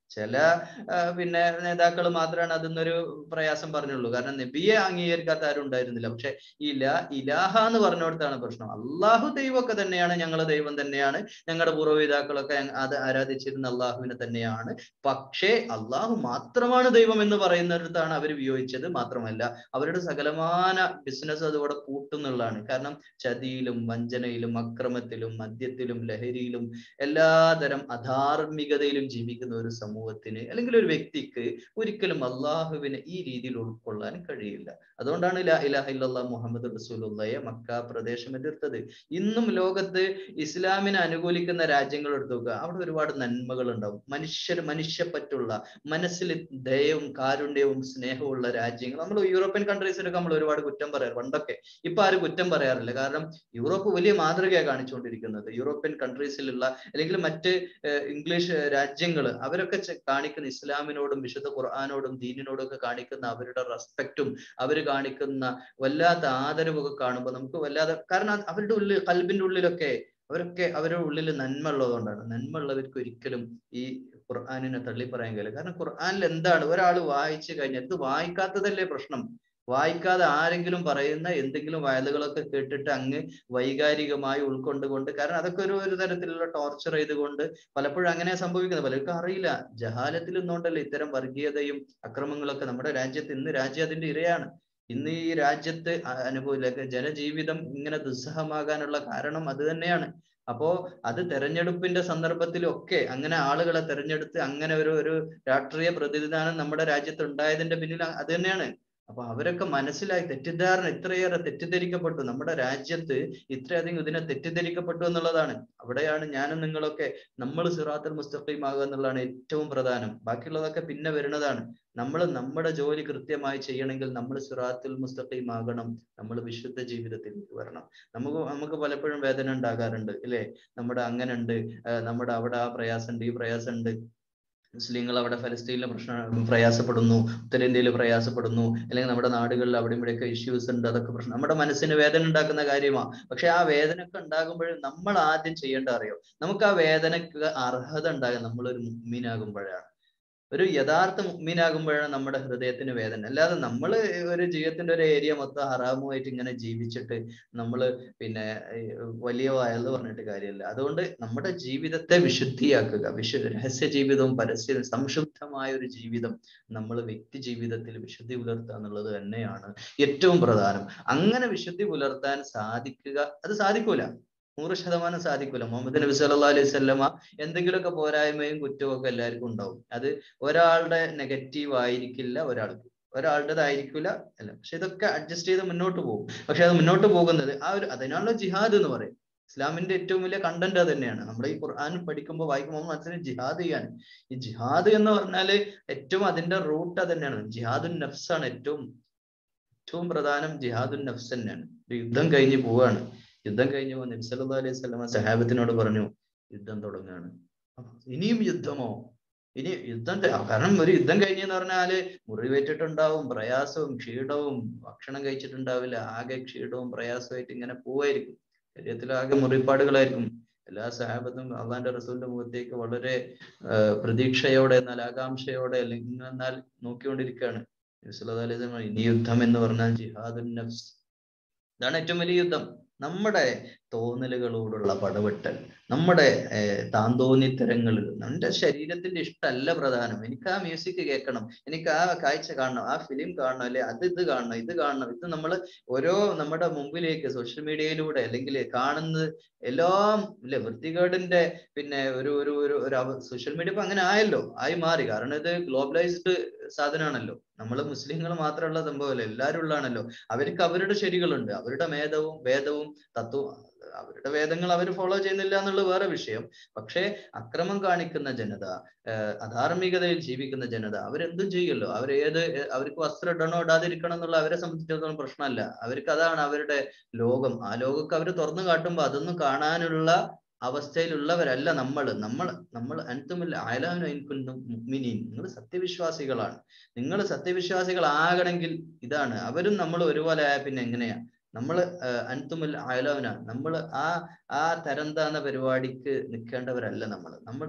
ചില ആ, പിന്നെ നേതാക്കൾ മാത്രമാണ് അതിന്നൊരു പ്രയാസം പറഞ്ഞുള്ളൂ കാരണം നബിയെ അംഗീകരിക്കാത്ത ആരും ഉണ്ടായിരുന്നില്ല പക്ഷെ ഇല ഇലാഹ എന്ന് പറഞ്ഞുകൊടുത്താണ് പ്രശ്നം അള്ളാഹു ദൈവമൊക്കെ തന്നെയാണ് ഞങ്ങൾ ദൈവം തന്നെയാണ് ഞങ്ങളുടെ പൂർവ്വപിതാക്കളൊക്കെ ഞങ്ങ- അത് ആരാധിച്ചിരുന്ന അള്ളാഹുവിനെ തന്നെയാണ് പക്ഷേ അള്ളാഹു മാത്രമാണ് ദൈവം എന്ന് പറയുന്നിടത്താണ് അവർ വിയോജിച്ചത് മാത്രമല്ല അവരുടെ സകലമാന ബിസിനസ് അതോടെ കൂട്ടുന്നുള്ളതാണ് കാരണം ചതിയിലും വഞ്ചനയിലും അക്രമത്തിലും മദ്യത്തിലും ലഹരിയിലും എല്ലാതരം അധാർമികതയിലും ജീവിക്കുന്ന ഒരു സമൂഹത്തിന് അല്ലെങ്കിൽ ഒരു വ്യക്തിക്ക് ഒരിക്കലും അള്ളാഹുവിനെ ഈ രീതിയിൽ ഉൾക്കൊള്ളാൻ കഴിയില്ല അതുകൊണ്ടാണ് ലാ ഇലാഹ ഇല്ലല്ലാഹ് മുഹമ്മദ് റസൂലുള്ളയെ മക്ക പ്രദേശം എതിർത്തത് ഇന്നും ലോകത്ത് ഇസ്ലാമിനെ അനുകൂലിക്കുന്ന രാജ്യങ്ങൾ എടുത്തു നോക്കുക അവിടെ ഒരുപാട് നന്മകൾ ഉണ്ടാവും മനുഷ്യർ മനുഷ്യപ്പറ്റുള്ള മനസ്സിൽ ദയവും കാരുണ്യവും സ്നേഹവും ഉള്ള രാജ്യങ്ങൾ നമ്മൾ യൂറോപ്യൻ കൺട്രീസിലൊക്കെ നമ്മൾ ഒരുപാട് കുറ്റം പറയാറ് പണ്ടൊക്കെ ഇപ്പൊ ആരും കുറ്റം പറയാറില്ല കാരണം യൂറോപ്പ് വലിയ മാതൃകയാണ് കാണിച്ചുകൊണ്ടിരിക്കുന്നത് യൂറോപ്യൻ കൺട്രീസിലുള്ള അല്ലെങ്കിൽ മറ്റ് ഏഹ്, ഇംഗ്ലീഷ് രാജ്യങ്ങൾ അവരൊക്കെ ചെ- കാണിക്കുന്ന ഇസ്ലാമിനോടും വിശുദ്ധ ഖുർആാനോടും ദീനിനോടും ഒക്കെ കാണിക്കുന്ന അവരുടെ റെസ്പെക്റ്റും അവർ കാണിക്കുന്ന വല്ലാത്ത ആദരവൊക്കെ കാണുമ്പോൾ നമുക്ക് വല്ലാതെ കാരണം അത് അവരുടെ ഉള്ളിൽ കൽബിന്റെ ഉള്ളിലൊക്കെ അവരൊക്കെ അവരുടെ ഉള്ളിൽ നന്മ ഉള്ളതുകൊണ്ടാണ് നന്മ ഉള്ളവർക്ക് ഒരിക്കലും ഈ ഖുർആാനിനെ തള്ളി പറയാൻ കഴിയില്ല കാരണം ഖുർആാനിൽ എന്താണ് ഒരാൾ വായിച്ചു കഴിഞ്ഞാൽ ഇത് വായിക്കാത്തതല്ലേ പ്രശ്നം വായിക്കാതെ ആരെങ്കിലും പറയുന്ന എന്തെങ്കിലും വയലുകളൊക്കെ കേട്ടിട്ട് അങ്ങ് വൈകാരികമായി ഉൾക്കൊണ്ടുകൊണ്ട് കാരണം അതൊക്കെ ഒരു ഒരു തരത്തിലുള്ള ടോർച്ചർ ചെയ്തുകൊണ്ട് പലപ്പോഴും അങ്ങനെ സംഭവിക്കുന്നത് പലർക്കും അറിയില്ല ജഹാലത്തിൽ നിന്നുകൊണ്ടല്ലേ ഇത്തരം വർഗീയതയും അക്രമങ്ങളൊക്കെ നമ്മുടെ രാജ്യത്ത് ഇന്ന് രാജ്യം അതിന്റെ ഇരയാണ് ഇന്ന് ഈ രാജ്യത്ത് അ- അനുഭവില്ല ജനജീവിതം ഇങ്ങനെ ദുസ്സഹമാകാനുള്ള കാരണം അത് തന്നെയാണ് അപ്പോ അത് തെരഞ്ഞെടുപ്പിന്റെ സന്ദർഭത്തിലൊക്കെ അങ്ങനെ ആളുകളെ തെരഞ്ഞെടുത്ത് അങ്ങനെ ഒരു ഒരു രാഷ്ട്രീയ പ്രതിനിധാനം നമ്മുടെ രാജ്യത്ത് ഉണ്ടായതിന്റെ പിന്നിൽ അ- അത് തന്നെയാണ് അപ്പൊ അവരൊക്കെ മനസ്സിലായി തെറ്റിദ്ധാരണ ഇത്രയേറെ തെറ്റിദ്ധരിക്കപ്പെട്ടു നമ്മുടെ രാജ്യത്ത് ഇത്രയധികം ഇതിനെ തെറ്റിദ്ധരിക്കപ്പെട്ടു എന്നുള്ളതാണ് അവിടെയാണ് ഞാനും നിങ്ങളൊക്കെ നമ്മൾ സിറാത്തുൽ മുസ്തഖീം ആകുക എന്നുള്ളതാണ് ഏറ്റവും പ്രധാനം ബാക്കിയുള്ളതൊക്കെ പിന്നെ വരുന്നതാണ് നമ്മൾ നമ്മുടെ ജോലി കൃത്യമായി ചെയ്യണമെങ്കിൽ നമ്മൾ സിറാത്തുൽ മുസ്തഖീം ആകണം നമ്മൾ വിശുദ്ധ ജീവിതത്തിലേക്ക് വരണം നമുക്ക് നമുക്ക് പലപ്പോഴും വേദന ഉണ്ടാകാറുണ്ട് ഇല്ലേ നമ്മുടെ അങ്ങനെ ഉണ്ട് നമ്മുടെ അവിടെ ആ പ്രയാസമുണ്ട് ഈ പ്രയാസമുണ്ട് മുസ്ലിങ്ങൾ അവിടെ ഫലസ്തീനിലെ പ്രശ്നം പ്രയാസപ്പെടുന്നു ഉത്തരേന്ത്യയിൽ പ്രയാസപ്പെടുന്നു അല്ലെങ്കിൽ നമ്മുടെ നാടുകളിൽ അവിടെ ഇവിടെയൊക്കെ ഇഷ്യൂസ് ഉണ്ട് അതൊക്കെ പ്രശ്നം നമ്മുടെ മനസ്സിന് വേദന ഉണ്ടാക്കുന്ന കാര്യമാണ് പക്ഷെ ആ വേദന ഒക്കെ ഉണ്ടാകുമ്പോൾ നമ്മൾ ആദ്യം ചെയ്യേണ്ട അറിയോ നമുക്ക് ആ വേദനക്ക് അർഹത ഉണ്ടാകുക നമ്മളൊരു മുഗ്മീനാകുമ്പോഴാണ് ഒരു യഥാർത്ഥ മുഗ്മീനാകുമ്പോഴാണ് നമ്മുടെ ഹൃദയത്തിന് വേദന അല്ലാതെ നമ്മൾ ഒരു ജീവിതത്തിന്റെ ഒരു ഏരിയ മൊത്തം ഹറാമുമായിട്ട് ഇങ്ങനെ ജീവിച്ചിട്ട് നമ്മൾ പിന്നെ ഏർ വലിയ വയല് പറഞ്ഞിട്ട് കാര്യമില്ല അതുകൊണ്ട് നമ്മുടെ ജീവിതത്തെ വിശുദ്ധിയാക്കുക വിശു രഹസ്യ ജീവിതവും പരസ്യ സംശുദ്ധമായ ഒരു ജീവിതം നമ്മൾ വ്യക്തി ജീവിതത്തിൽ വിശുദ്ധി പുലർത്തുക എന്നുള്ളത് തന്നെയാണ് ഏറ്റവും പ്രധാനം അങ്ങനെ വിശുദ്ധി പുലർത്താൻ സാധിക്കുക അത് സാധിക്കൂല നൂറ് ശതമാനം സാധിക്കൂല മുഹമ്മദ് നബി സല്ലല്ലാഹു അലൈഹി വസല്ലമ എന്തെങ്കിലുമൊക്കെ പോരായ്മയും കുറ്റവും ഒക്കെ എല്ലാവർക്കും ഉണ്ടാവും അത് ഒരാളുടെ നെഗറ്റീവ് ആയിരിക്കില്ല ഒരാൾക്ക് ഒരാളുടേതായിരിക്കില്ല അല്ല പക്ഷെ ഇതൊക്കെ അഡ്ജസ്റ്റ് ചെയ്ത് മുന്നോട്ട് പോകും പക്ഷെ അത് മുന്നോട്ട് പോകുന്നത് ആ ഒരു അതിനാണല്ലോ ജിഹാദ് എന്ന് പറയും ഇസ്ലാമിന്റെ ഏറ്റവും വലിയ കണ്ടന്റ് അത് തന്നെയാണ് നമ്മൾ ഈ ഖുർആൻ പഠിക്കുമ്പോൾ വായിക്കുമ്പോൾ മനസ്സിന് ജിഹാദ് ചെയ്യാൻ ഈ ജിഹാദ് എന്ന് പറഞ്ഞാല് ഏറ്റവും അതിന്റെ റൂട്ട് അത് തന്നെയാണ് ജിഹാദുൻ നഫ്സാണ് ഏറ്റവും ഏറ്റവും പ്രധാനം ജിഹാദുൻ നഫ്സ് തന്നെയാണ് ഒരു യുദ്ധം കഴിഞ്ഞ് പോവാണ് യുദ്ധം കഴിഞ്ഞ് പോകുന്ന നബി സല്ലല്ലാഹു അലൈഹി വസല്ലമ സഹാബത്തിനോട് പറഞ്ഞു യുദ്ധം തുടങ്ങുകയാണ് അപ്പൊ ഇനിയും യുദ്ധമോ ഇനി യുദ്ധം ത- കാരണം ഒരു യുദ്ധം കഴിഞ്ഞെന്ന് പറഞ്ഞാല് മുറിവേറ്റിട്ടുണ്ടാവും പ്രയാസവും ക്ഷീണവും ഭക്ഷണം കഴിച്ചിട്ടുണ്ടാവില്ല ആകെ ക്ഷീണവും പ്രയാസമായിട്ട് ഇങ്ങനെ പോവായിരിക്കും ശരീരത്തിൽ ആകെ മുറിപ്പാടുകളായിരിക്കും എല്ലാ സഹാബത്തും അള്ളാന്റെ റസൂലിന്റെ മുഖത്തേക്ക് വളരെ ആ, പ്രതീക്ഷയോടെ എന്നാൽ ആകാംക്ഷയോടെ അല്ലെങ്കിൽ എന്നാൽ നോക്കിക്കൊണ്ടിരിക്കുകയാണ് നബി സല്ലല്ലാഹു അലൈഹി വസല്ലം പറഞ്ഞു, ഇനി യുദ്ധം എന്ന് പറഞ്ഞാൽ ജിഹാദുൻ നഫ്സ് ഇതാണ് ഏറ്റവും വലിയ യുദ്ധം നമ്മുടെ തോന്നലുകളോടുള്ള പടവെട്ടൽ നമ്മുടെ ഏർ താന്തോന്നിത്തരങ്ങളിൽ എൻ്റെ ശരീരത്തിന്റെ ഇഷ്ടമല്ല പ്രധാനം എനിക്ക് ആ മ്യൂസിക് കേൾക്കണം എനിക്ക് ആ കാഴ്ച കാണണം ആ ഫിലിം കാണണം അല്ലെ അത് ഇത് കാണണം ഇത് കാണണം ഇത് നമ്മൾ ഓരോ നമ്മുടെ മുമ്പിലേക്ക് സോഷ്യൽ മീഡിയയിലൂടെ അല്ലെങ്കിൽ കാണുന്നത് എല്ലാം ഇല്ലേ വൃത്തികേടിന്റെ പിന്നെ ഒരു ഒരു ഒരു ഒരു സോഷ്യൽ മീഡിയ ഇപ്പൊ അങ്ങനെ ആയല്ലോ ആയി മാറി കാരണം ഇത് ഗ്ലോബലൈസ്ഡ് സാധനമാണല്ലോ നമ്മൾ മുസ്ലിങ്ങൾ മാത്രമുള്ള സംഭവമല്ല എല്ലാവരും ഉള്ളതാണല്ലോ അവർക്ക് അവരുടെ ശരികളുണ്ട് അവരുടെ മേധവും വേദവും തത്വവും അവരുടെ വേദങ്ങൾ അവർ ഫോളോ ചെയ്യുന്നില്ല എന്നുള്ള വേറെ വിഷയം പക്ഷേ അക്രമം കാണിക്കുന്ന ജനത ഏർ അധാർമികതയിൽ ജീവിക്കുന്ന ജനത അവരെന്തും ചെയ്യുമല്ലോ അവർ ഏത് ഏർ അവർക്ക് വസ്ത്രം ഇടണോ ഇടാതിരിക്കണം എന്നുള്ള അവരെ സംബന്ധിച്ചിടത്തോളം പ്രശ്നമല്ല അവർക്ക് അതാണ് അവരുടെ ലോകം ആ ലോകമൊക്കെ അവർ തുറന്നു കാട്ടുമ്പോൾ അതൊന്നും കാണാനുള്ള അവസ്ഥയിലുള്ളവരല്ല നമ്മൾ നമ്മൾ നമ്മൾ അൻതുമില്ല അയലാനുക്കും മുഅ്മിനീൻ നിങ്ങൾ സത്യവിശ്വാസികളാണ് നിങ്ങൾ സത്യവിശ്വാസികളാകണമെങ്കിൽ ഇതാണ് അവരും നമ്മൾ ഒരുപോലെ ആയ പിന്നെ എങ്ങനെയാ നമ്മൾ അൻതുമിൽ അയലവന നമ്മൾ ആ ആ തരം താന്ന പരിപാടിക്ക് നിൽക്കേണ്ടവരല്ല നമ്മൾ നമ്മൾ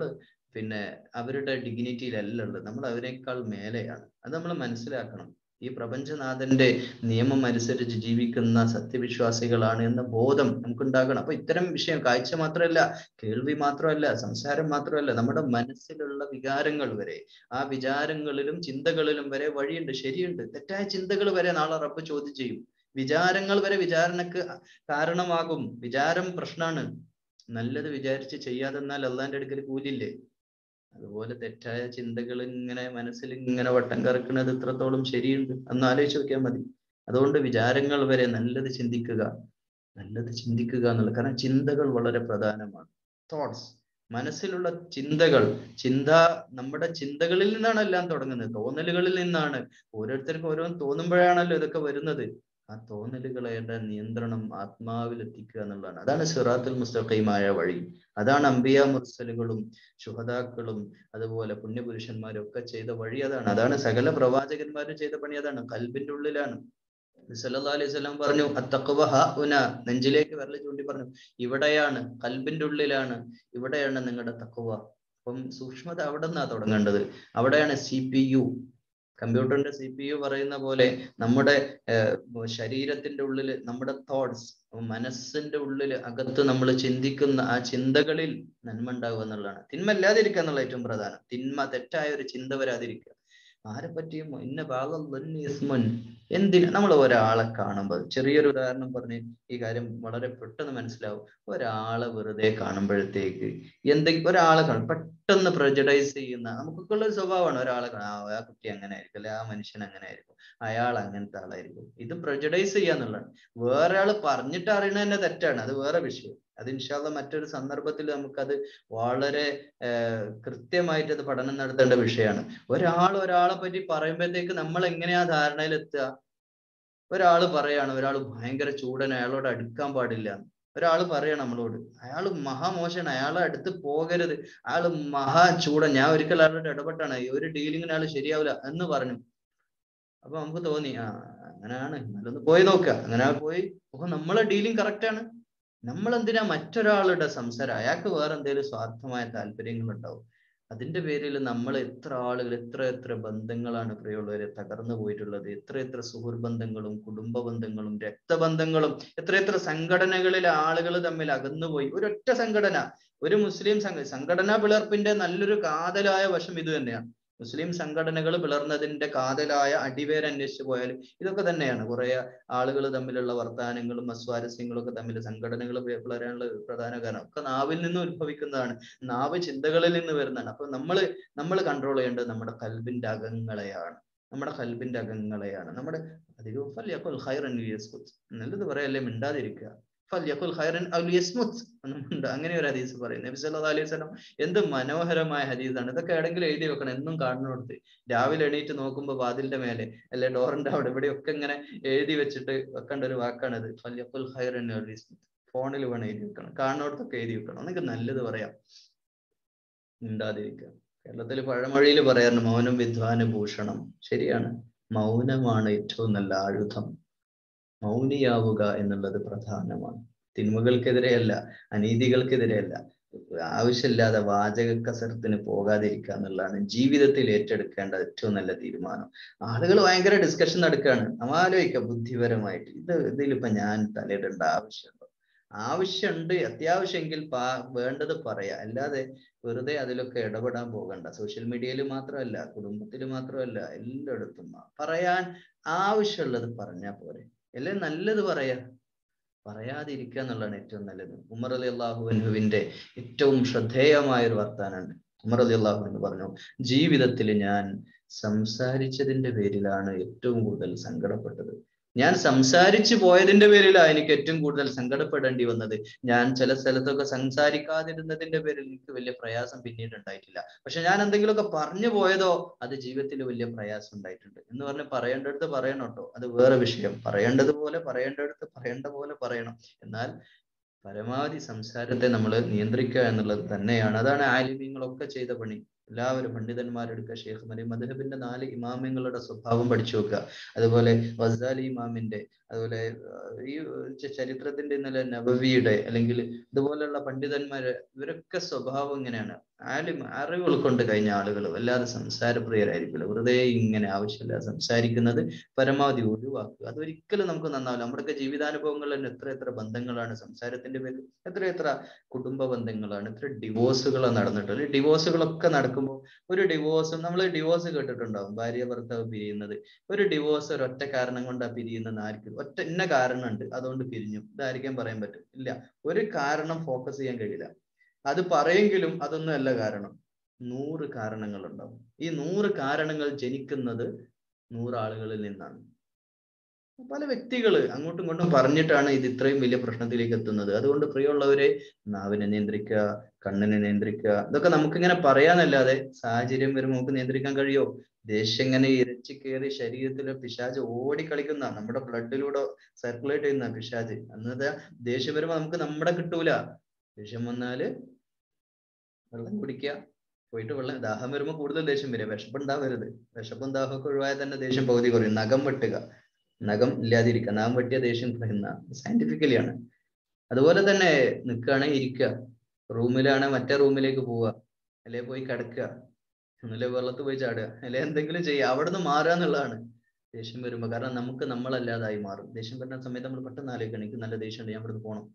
പിന്നെ അവരുടെ ഡിഗ്നിറ്റിയിലല്ല ഉള്ളത് നമ്മൾ അവരെക്കാൾ മേലെയാണ് അത് നമ്മൾ മനസ്സിലാക്കണം ഈ പ്രപഞ്ചനാഥന്റെ നിയമം അനുസരിച്ച് ജീവിക്കുന്ന സത്യവിശ്വാസികളാണ് എന്ന ബോധം നമുക്കുണ്ടാകണം അപ്പൊ ഇത്തരം വിഷയം കാഴ്ച മാത്രമല്ല കേൾവി മാത്രമല്ല സംസാരം മാത്രമല്ല നമ്മുടെ മനസ്സിലുള്ള വികാരങ്ങൾ വരെ ആ വിചാരങ്ങളിലും ചിന്തകളിലും വരെ വഴിയുണ്ട് ശരിയുണ്ട് തെറ്റായ ചിന്തകൾ വരെ നാളെ റബ്ബ് ചോദ്യം ചെയ്യും വിചാരങ്ങൾ വരെ വിചാരണക്ക് കാരണമാകും വിചാരം പ്രശ്നമാണ് നല്ലത് വിചാരിച്ച് ചെയ്യാതെന്നാൽ അള്ളാന്റെ അടുക്കൽ കൂലില്ലേ അതുപോലെ തെറ്റായ ചിന്തകൾ ഇങ്ങനെ മനസ്സിൽ ഇങ്ങനെ വട്ടം കറക്കുന്നത് ഇത്രത്തോളം ശരിയുണ്ട് എന്ന് ആലോചിച്ച് നോക്കിയാൽ മതി അതുകൊണ്ട് വിചാരങ്ങൾ വരെ നല്ലത് ചിന്തിക്കുക നല്ലത് ചിന്തിക്കുക എന്നുള്ളത് കാരണം ചിന്തകൾ വളരെ പ്രധാനമാണ് തോട്ട്സ് മനസ്സിലുള്ള ചിന്തകൾ ചിന്ത നമ്മുടെ ചിന്തകളിൽ നിന്നാണ് എല്ലാം തുടങ്ങുന്നത് തോന്നലുകളിൽ നിന്നാണ് ഓരോരുത്തർക്കും ഓരോന്ന് തോന്നുമ്പോഴാണല്ലോ ഇതൊക്കെ വരുന്നത് ആ തോന്നലുകളുടെ നിയന്ത്രണം ആത്മാവിൽ എത്തിക്കുക എന്നുള്ളതാണ് അതാണ് സിറാത്തുൽ മുസ്തഖീമായ വഴി അതാണ് അംബിയ മുർസലുകളും ശുഹദാക്കളും അതുപോലെ പുണ്യപുരുഷന്മാരും ഒക്കെ ചെയ്ത വഴി അതാണ് അതാണ് സകല പ്രവാചകന്മാരും ചെയ്ത പണി അതാണ് കൽബിന്റെ ഉള്ളിലാണ് സല്ലല്ലാഹു അലൈഹി വസല്ലം പറഞ്ഞു അത്തഖ്വ ഹ ഉന നെഞ്ചിലേക്ക് വിരൽ ചൂണ്ടി പറഞ്ഞു ഇവിടെയാണ് കൽബിന്റെ ഉള്ളിലാണ് ഇവിടെയാണ് നിങ്ങളുടെ തഖ്വ അപ്പം സൂക്ഷ്മത അവിടെ നിന്നാ തുടങ്ങേണ്ടത് അവിടെയാണ് സി പി യു കമ്പ്യൂട്ടറിന്റെ സി പി യു പറയുന്ന പോലെ നമ്മുടെ ശരീരത്തിന്റെ ഉള്ളിൽ നമ്മുടെ തോട്ട്സ് മനസ്സിന്റെ ഉള്ളിൽ അകത്ത് നമ്മൾ ചിന്തിക്കുന്ന ആ ചിന്തകളിൽ നന്മ ഉണ്ടാവുക എന്നുള്ളതാണ് തിന്മ ഇല്ലാതിരിക്കുക എന്നുള്ള ഏറ്റവും പ്രധാനം തിന്മ തെറ്റായ ഒരു ചിന്ത വരാതിരിക്കുക ആരെ പറ്റിയും ഇന്ന ഭാഗം എന്തിന് നമ്മൾ ഒരാളെ കാണുമ്പോൾ ചെറിയൊരു ഉദാഹരണം പറഞ്ഞ് ഈ കാര്യം വളരെ പെട്ടെന്ന് മനസ്സിലാവും ഒരാളെ വെറുതെ കാണുമ്പോഴത്തേക്ക് എന്തെങ്കിലും ഒരാളെ കാണും പെട്ടെന്ന് പ്രജഡൈസ് ചെയ്യുന്ന നമുക്കൊക്കെ ഉള്ള ഒരു സ്വഭാവമാണ് ഒരാളെ കാണാം ആ കുട്ടി അങ്ങനെ ആയിരിക്കും അല്ലെ ആ മനുഷ്യൻ അങ്ങനെ ആയിരിക്കും അയാൾ അങ്ങനത്തെ ആളായിരിക്കും ഇത് പ്രജഡൈസ് ചെയ്യാന്നുള്ളതാണ് വേറെ ആള് പറഞ്ഞിട്ട് അറിയണത് തന്നെ തെറ്റാണ് അത് വേറെ വിഷയം അത് ഇൻഷാല്ല മറ്റൊരു സന്ദർഭത്തിൽ നമുക്കത് വളരെ കൃത്യമായിട്ട് അത് പഠനം നടത്തേണ്ട വിഷയമാണ് ഒരാൾ ഒരാളെ പറ്റി പറയുമ്പോഴത്തേക്ക് നമ്മൾ എങ്ങനെയാ ധാരണയിൽ എത്തുക ഒരാൾ പറയാണ് ഒരാൾ ഭയങ്കര ചൂടൻ അയാളോട് അടുക്കാൻ പാടില്ല ഒരാൾ പറയാണ് നമ്മളോട് അയാൾ മഹാമോശമാണ് അയാളെ അടുത്ത് പോകരുത് അയാൾ മഹാ ചൂടൻ ഞാൻ ഒരിക്കൽ അയാളോട് ഇടപെട്ടാണ് ഒരു ഡീലിങ്ങിന് അയാൾ ശരിയാവില്ല എന്ന് പറഞ്ഞു അപ്പൊ നമുക്ക് തോന്നി ആ അങ്ങനെയാണ് നല്ലൊന്ന് പോയി നോക്കുക അങ്ങനെ പോയി ഓ നമ്മളെ ഡീലിംഗ് കറക്റ്റ് ആണ് നമ്മൾ എന്തിനാ മറ്റൊരാളുടെ സംസാരം അയാൾക്ക് വേറെ എന്തെങ്കിലും സ്വാർത്ഥമായ താല്പര്യങ്ങൾ ഉണ്ടാവും അതിന്റെ പേരിൽ നമ്മൾ എത്ര ആളുകൾ എത്ര എത്ര ബന്ധങ്ങളാണ് പ്രിയമുള്ളവരെ തകർന്നു പോയിട്ടുള്ളത് എത്ര എത്ര സുഹൃബന്ധങ്ങളും കുടുംബ ബന്ധങ്ങളും രക്തബന്ധങ്ങളും എത്ര എത്ര സംഘടനകളിലെ ആളുകൾ തമ്മിൽ അകന്നുപോയി ഒരൊറ്റ സംഘടന ഒരു മുസ്ലിം സംഘ സംഘടനാ പിളർപ്പിന്റെ നല്ലൊരു കാതലായ വശം ഇത് തന്നെയാണ് മുസ്ലിം സംഘടനകൾ പിളർന്നതിന്റെ കാതലായ അടിവേര് അന്വേഷിച്ചു പോയാൽ ഇതൊക്കെ തന്നെയാണ് കുറെ ആളുകൾ തമ്മിലുള്ള വർത്തമാനങ്ങളും അസ്വാരസ്യങ്ങളും ഒക്കെ തമ്മിൽ സംഘടനകൾ പിളരാനുള്ള പ്രധാന കാരണം ഒക്കെ നാവിൽ നിന്ന് ഉത്ഭവിക്കുന്നതാണ് നാവ് ചിന്തകളിൽ നിന്ന് വരുന്നതാണ് അപ്പൊ നമ്മൾ നമ്മൾ കൺട്രോൾ ചെയ്യേണ്ടത് നമ്മുടെ കൽബിന്റെ അകങ്ങളെയാണ് നമ്മുടെ കൽബിന്റെ അകങ്ങളെയാണ് നമ്മുടെ അധികവും ഫല്യഖുൽ ഖൈറൻ ലിയസ്കുത് നല്ലത് പറയല്ലേ മിണ്ടാതിരിക്കുക ഫല്യഖുൽ ഖൈറൻ ഔ ലിയസ്മുത് എന്നുണ്ട് അങ്ങനെ ഒരു ഹദീസ് പറയും നബി സല്ലല്ലാഹു അലൈഹി വസല്ലം എന്ത് മനോഹരമായ ഹദീസാണ് ഇതൊക്കെ എവിടെങ്കിലും എഴുതി വെക്കണം എന്നും കാണുന്നിടത്ത് രാവിലെ എണീറ്റ് നോക്കുമ്പോൾ വാതിലിന്റെ മേലെ അല്ലെ ഡോറിന്റെ അവിടെ ഇവിടെയൊക്കെ ഇങ്ങനെ എഴുതി വെച്ചിട്ട് വെക്കേണ്ട ഒരു വാക്കാണിത് ഫല്യഖുൽ ഖൈറൻ ഔ ലിയസ്മുത് ഫോണിൽ വേണം എഴുതി വെക്കണം കാണുന്നിടത്തൊക്കെ എഴുതി വെക്കണം നിങ്ങൾക്ക് നല്ലത് പറയാം മിണ്ടാതിരിക്കുക കേരളത്തിൽ പഴമൊഴിയിൽ പറയാറുണ്ട് മൗനം വിദ്വാന ഭൂഷണം ശരിയാണ് മൗനമാണ് ഏറ്റവും നല്ല ആയുധം മൗനിയാവുക എന്നുള്ളത് പ്രധാനമാണ് തിന്മകൾക്കെതിരെയല്ല അനീതികൾക്കെതിരെയല്ല ആവശ്യമില്ലാതെ വാചക കസരത്തിന് പോകാതിരിക്കുക എന്നുള്ളതാണ് ജീവിതത്തിൽ ഏറ്റെടുക്കേണ്ട ഏറ്റവും നല്ല തീരുമാനം ആളുകൾ ഭയങ്കര ഡിസ്കഷൻ നടക്കുകയാണ് നമ്മ ആലോചിക്കുക ബുദ്ധിപരമായിട്ട് ഇത് ഇതിലിപ്പോ ഞാൻ തലയിടേണ്ട ആവശ്യമുണ്ടോ ആവശ്യമുണ്ട് അത്യാവശ്യമെങ്കിൽ പാ വേണ്ടത് പറയാ അല്ലാതെ വെറുതെ അതിലൊക്കെ ഇടപെടാൻ പോകണ്ട സോഷ്യൽ മീഡിയയിൽ മാത്രമല്ല കുടുംബത്തിൽ മാത്രമല്ല എല്ലായിടത്തും പറയാൻ ആവശ്യമുള്ളത് പറഞ്ഞാൽ പോരെ അല്ലെ നല്ലത് പറയാ പറയാതിരിക്കുക എന്നുള്ളതാണ് ഏറ്റവും നല്ലത് ഉമർ അലി അള്ളാഹുവിന്റെ ഏറ്റവും ശ്രദ്ധേയമായ ഒരു വർത്താനുണ്ട് ഉമർ അലി അള്ളാഹു എന്ന് പറഞ്ഞു ജീവിതത്തിൽ ഞാൻ സംസാരിച്ചതിന്റെ പേരിലാണ് ഏറ്റവും കൂടുതൽ സങ്കടപ്പെട്ടത് ഞാൻ സംസാരിച്ചു പോയതിന്റെ പേരിലാണ് എനിക്ക് ഏറ്റവും കൂടുതൽ സങ്കടപ്പെടേണ്ടി വന്നത് ഞാൻ ചില സ്ഥലത്തൊക്കെ സംസാരിക്കാതിരുന്നതിന്റെ പേരിൽ എനിക്ക് വലിയ പ്രയാസം പിന്നീട് ഉണ്ടായിട്ടില്ല പക്ഷെ ഞാൻ എന്തെങ്കിലുമൊക്കെ പറഞ്ഞു പോയതോ അത് ജീവിതത്തിൽ വലിയ പ്രയാസം ഉണ്ടായിട്ടുണ്ട് എന്ന് പറഞ്ഞ് പറയേണ്ടടുത്ത് പറയണം കേട്ടോ അത് വേറെ വിഷയം പറയേണ്ടതുപോലെ പറയേണ്ടടുത്ത് പറയേണ്ട പോലെ പറയണം എന്നാൽ പരമാവധി സംസാരത്തെ നമ്മൾ നിയന്ത്രിക്കുക എന്നുള്ളത് തന്നെയാണ് അതാണ് ആലിമ്യങ്ങളൊക്കെ ചെയ്ത പണി എല്ലാവരും പണ്ഡിതന്മാരെടുക്കുക ഷെയ്ഖ് മലി മധുഹബിന്റെ നാല് ഇമാമ്യങ്ങളുടെ സ്വഭാവം പഠിച്ചു വെക്കുക അതുപോലെ വസാലി ഇമാമിന്റെ അതുപോലെ ഈ ചരിത്രത്തിന്റെ ഇന്നലെ നബവിയുടെ അല്ലെങ്കിൽ ഇതുപോലെയുള്ള പണ്ഡിതന്മാര് ഇവരൊക്കെ സ്വഭാവം ഇങ്ങനെയാണ് ആലിം അറിവുകൾ കൊണ്ട് കഴിഞ്ഞ ആളുകൾ വല്ലാതെ സംസാരപ്രിയരായിരിക്കില്ല വെറുതെ ഇങ്ങനെ ആവശ്യമില്ല സംസാരിക്കുന്നത് പരമാവധി ഒഴിവാക്കുക അതൊരിക്കലും നമുക്ക് നന്നാവില്ല നമ്മുടെയൊക്കെ ജീവിതാനുഭവങ്ങളിൽ തന്നെ എത്ര എത്ര ബന്ധങ്ങളാണ് സംസാരത്തിന്റെ പേരിൽ എത്ര എത്ര കുടുംബ ബന്ധങ്ങളാണ് എത്ര ഡിവോഴ്സുകൾ നടന്നിട്ടുള്ളത് ഈ ഡിവോഴ്സുകളൊക്കെ നടക്കുമ്പോൾ ഒരു ഡിവോഴ്സും നമ്മൾ ഡിവോഴ്സ് കേട്ടിട്ടുണ്ടാവും ഭാര്യ ഭർത്താവ് പിരിയുന്നത് ഒരു ഡിവോഴ്സ് ഒരൊറ്റ കാരണം കൊണ്ടാ പിരിയുന്നത് ആർക്കും ഒറ്റ ഇന്ന കാരണമുണ്ട് അതുകൊണ്ട് പിരിഞ്ഞു ഇതായിരിക്കാൻ പറയാൻ പറ്റും ഇല്ല ഒരു കാരണം ഫോക്കസ് ചെയ്യാൻ കഴിയില്ല അത് പറയെങ്കിലും അതൊന്നും അല്ല കാരണം നൂറ് കാരണങ്ങൾ ഉണ്ടാവും ഈ നൂറ് കാരണങ്ങൾ ജനിക്കുന്നത് നൂറാളുകളിൽ നിന്നാണ് പല വ്യക്തികൾ അങ്ങോട്ടും ഇങ്ങോട്ടും പറഞ്ഞിട്ടാണ് ഇത് ഇത്രയും വലിയ പ്രശ്നത്തിലേക്ക് എത്തുന്നത് അതുകൊണ്ട് പ്രിയമുള്ളവരെ നാവിനെ നിയന്ത്രിക്കുക കണ്ണിനെ നിയന്ത്രിക്കുക ഇതൊക്കെ നമുക്കിങ്ങനെ പറയാന്നല്ലാതെ സാഹചര്യം വരുമ്പോൾ നമുക്ക് നിയന്ത്രിക്കാൻ കഴിയോ ദേഷ്യം ഇങ്ങനെ ഇരച്ചു കയറി ശരീരത്തിലെ പിശാജ് ഓടിക്കളിക്കുന്ന നമ്മുടെ ബ്ലഡിലൂടെ സർക്കുലേറ്റ് ചെയ്യുന്ന പിശാജ് അന്നത്തെ ദേഷ്യം വരുമ്പോൾ നമുക്ക് നമ്മുടെ കിട്ടൂല ദേഷ്യം വന്നാല് വെള്ളം കുടിക്കുക പോയിട്ട് വെള്ളം ദാഹം വരുമ്പോൾ കൂടുതൽ ദേഷ്യം വരിക വിശപ്പുണ്ടാവരുത് വിശപ്പും ദാഹമൊക്കെ ഒഴിവായ തന്നെ ദേഷ്യം പകുതി കുറയും നഖം വെട്ടുക നഖം ഇല്ലാതിരിക്കുക നഖം വെട്ടിയ ദേഷ്യം കുറയുന്ന സയന്റിഫിക്കലിയാണ് അതുപോലെ തന്നെ നിൽക്കുകയാണെങ്കിൽ ഇരിക്കുക റൂമിലാണ് മറ്റേ റൂമിലേക്ക് പോവുക അല്ലെ പോയി കിടക്കുക ഒന്നിലെ വെള്ളത്ത് പോയി ചാടുക അല്ലെ എന്തെങ്കിലും ചെയ്യുക അവിടെ നിന്ന് മാറുക എന്നുള്ളതാണ് ദേഷ്യം വരുമ്പോൾ കാരണം നമുക്ക് നമ്മളല്ലാതായി മാറും ദേഷ്യം വരുന്ന സമയത്ത് നമ്മൾ പെട്ടെന്ന് ആലോചിക്കണം എനിക്ക് നല്ല ദേഷ്യമുണ്ട് ഞാൻ ഇവിടുന്ന് പോകണം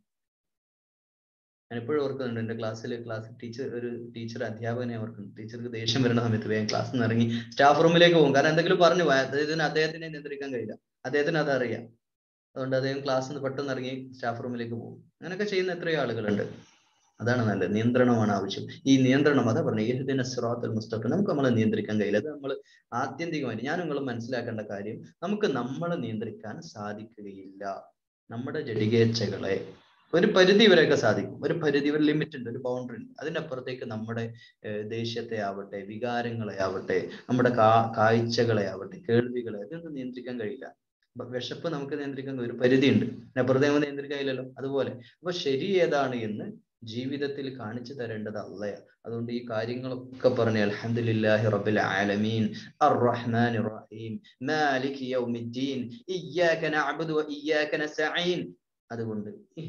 ഞാൻ എപ്പോഴും ഓർക്കുന്നുണ്ട് എൻ്റെ ക്ലാസ്സിൽ ക്ലാസ് ടീച്ചർ ഒരു ടീച്ചർ അധ്യാപകനെ ഓർക്കുന്നു ടീച്ചർക്ക് ദേഷ്യം വരുന്ന സമയത്ത് വേഗം ക്ലാസ്സിൽ നിന്ന് ഇറങ്ങി സ്റ്റാഫ് റൂമിലേക്ക് പോകും കാരണം എന്തെങ്കിലും പറഞ്ഞു പോയാൽ അദ്ദേഹത്തിന് അദ്ദേഹത്തിനെ നിയന്ത്രിക്കാൻ കഴിയില്ല അദ്ദേഹത്തിന് അതറിയാം അതുകൊണ്ട് അദ്ദേഹം ക്ലാസ്സിൽ നിന്ന് പെട്ടെന്ന് ഇറങ്ങി സ്റ്റാഫ് റൂമിലേക്ക് പോകും അങ്ങനെയൊക്കെ ചെയ്യുന്ന എത്രയോ ആളുകളുണ്ട് അതാണ് നല്ലത് നിയന്ത്രണമാണ് ആവശ്യം ഈ നിയന്ത്രണം അതാ പറഞ്ഞു ഏഹദിന സിറാത്തുൽ മുസ്തഖിം നമുക്ക് നമ്മളെ നിയന്ത്രിക്കാൻ കഴിയില്ല അത് നമ്മൾ ആത്യന്തികമായിട്ട് ഞാൻ നിങ്ങൾ മനസ്സിലാക്കേണ്ട കാര്യം നമുക്ക് നമ്മളെ നിയന്ത്രിക്കാൻ സാധിക്കുകയില്ല നമ്മുടെ ജഡികേച്ഛകളെ ഒരു പരിധി വരെയൊക്കെ സാധിക്കും ഒരു പരിധി ഒരു ലിമിറ്റ് ഉണ്ട് ഒരു ബൗണ്ടറി ഉണ്ട് അതിനപ്പുറത്തേക്ക് നമ്മുടെ ദേഷ്യത്തെ ആവട്ടെ വികാരങ്ങളെ ആവട്ടെ നമ്മുടെ കാ കാഴ്ചകളെ ആവട്ടെ കേൾവികളെ അതൊന്നും നിയന്ത്രിക്കാൻ കഴിയില്ല വിശപ്പ് നമുക്ക് നിയന്ത്രിക്കാൻ ഒരു പരിധി ഉണ്ട് അപ്പുറത്തെ നമുക്ക് നിയന്ത്രിക്കാൻ കഴിയില്ലല്ലോ അതുപോലെ അപ്പൊ ശരി ഏതാണ് എന്ന് ജീവിതത്തിൽ കാണിച്ചു തരേണ്ടത് അള്ളയാ അതുകൊണ്ട് ഈ കാര്യങ്ങളൊക്കെ പറഞ്ഞ അൽഹംദുലില്ലാഹി റബ്ബിൽ ആലമീൻ അർറഹ്മാൻ റഹീം മാലിക് യൗമിദ്ദീൻ ഇയ്യാക നഅബുദു വ ഇയ്യാക നസ്തഈൻ അതുകൊണ്ട്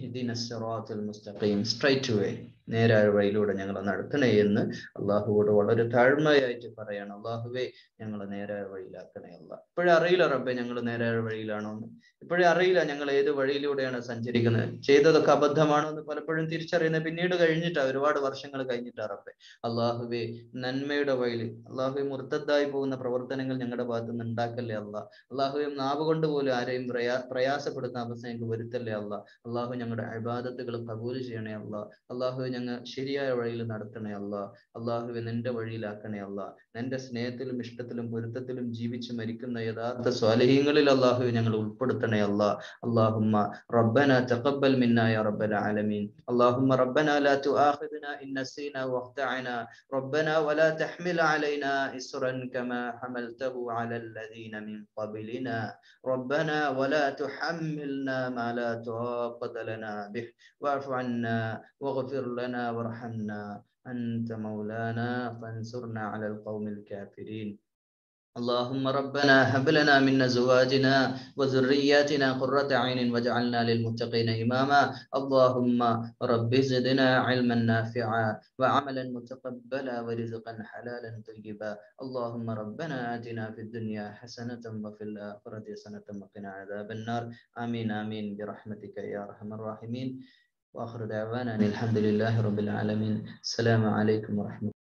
മുസ്തഖീം സ്ട്രൈറ്റ് വേ നേരായ വഴിയിലൂടെ ഞങ്ങളെ നടത്തണേ എന്ന് അള്ളാഹുവോട് വളരെ താഴ്മയായിട്ട് പറയാണ് അള്ളാഹുവേ ഞങ്ങളെ നേരായ വഴിയിലാക്കണേ അല്ല ഇപ്പോഴും അറിയില്ല റബ്ബെ ഞങ്ങൾ നേരായ വഴിയിലാണോ എന്ന് ഇപ്പോഴും അറിയില്ല ഞങ്ങൾ ഏത് വഴിയിലൂടെയാണ് സഞ്ചരിക്കുന്നത് ചെയ്തതൊക്കെ അബദ്ധമാണോ എന്ന് പലപ്പോഴും തിരിച്ചറിയുന്നത് പിന്നീട് കഴിഞ്ഞിട്ടാ ഒരുപാട് വർഷങ്ങൾ കഴിഞ്ഞിട്ടാ റബ്ബെ അള്ളാഹുവേ നന്മയുടെ വഴിയിൽ അള്ളാഹുവെ മുർത്തദ്ദായി പോകുന്ന പ്രവർത്തനങ്ങൾ ഞങ്ങളുടെ ഭാഗത്ത് നിന്ന് ഉണ്ടാക്കല്ലേ അല്ല അള്ളാഹുവെ നാവ് കൊണ്ട് പോലും ആരെയും പ്രയാ പ്രയാസപ്പെടുന്ന അവസ്ഥ ഞങ്ങൾക്ക് വരുത്തല്ലേ അല്ല അള്ളാഹു ഞങ്ങളുടെ അബാദത്തുകൾ കബൂൽ ചെയ്യണേ അല്ല അള്ളാഹു ഞങ്ങൾ ശരിയായ വഴിയിൽ നടത്തണേ അല്ല അള്ളാഹുവെ നിന്റെ വഴിയിലാക്കണേ അല്ല നിന്റെ സ്നേഹത്തിലും ഇഷ്ടത്തിലും പൊരുത്തത്തിലും ജീവിച്ച് മരിക്കുന്ന യഥാർത്ഥ സ്വാലഹീങ്ങളിൽ അള്ളാഹു ഞങ്ങൾ ഉൾപ്പെടുത്തണേ അല്ല اللهم ربنا تقبل منا يا رب العالمين اللهم ربنا لا تؤاخذنا إن نسينا واخطأنا ربنا ولا تحمل علينا إسرا كما حملته على الذين من قبلنا ربنا ولا تحملنا ما لا طاقة لنا به واعف عنا واغفر لنا وارحمنا أنت مولانا فانصرنا على القوم الكافرين اللهم ربنا هب لنا من أزواجنا وذرياتنا قرة عين واجعلنا للمتقين إماما اللهم رب زدنا علما نافعا وعملا متقبلا ورزقا حلالا طيبا اللهم ربنا آتنا في الدنيا حسنة وفي الآخرة حسنة وقنا عذاب النار آمين آمين برحمتك يا أرحم الراحمين وآخر دعوانا أن الحمد لله رب العالمين السلام عليكم ورحمة